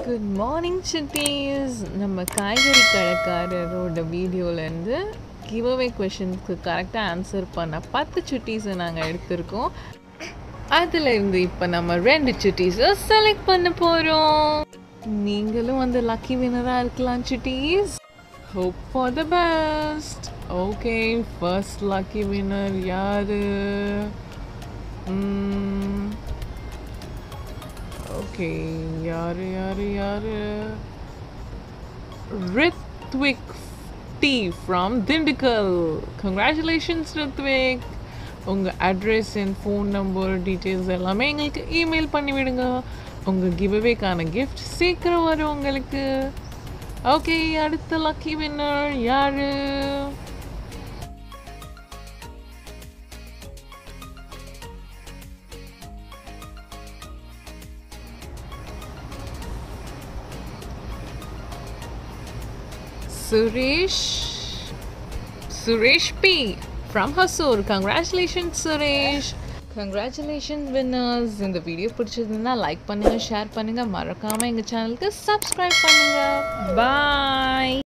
good morning cities நம்ம காய்கறி கடைக்காரரோட வீடியோலேருந்து giveaway கொஷினுக்கு கரெக்டாக ஆன்சர் பண்ண பத்து சுட்டீஸை நாங்கள் எடுத்திருக்கோம் அதில் இருந்து இப்போ நம்ம ரெண்டு சுட்டீஸை செலக்ட் பண்ண போகிறோம் நீங்களும் வந்து லக்கி வினராக இருக்கலாம் சுட்டீஸ் hope for the best okay first lucky winner யாரு ஓகே யாரு யாரு யாரு Rithvik D from Dindigul congratulations Rithvik உங்கள் address and phone number details எல்லாமே எங்களுக்கு இமெயில் பண்ணி விடுங்க உங்கள் கிவ்அவேக்கான கிஃப்ட் சீக்கிரம் வரும் உங்களுக்கு ஓகே அடுத்த லக்கி வின்னர் யாரு Suresh Suresh B from Hosur congratulations Suresh congratulation winners இந்த வீடியோ பிடிச்சிருந்தா லைக் பண்ணுங்கள் ஷேர் பண்ணுங்கள் மறக்காமல் எங்கள் சேனலுக்கு சப்ஸ்கிரைப் பண்ணுங்கள் பாய்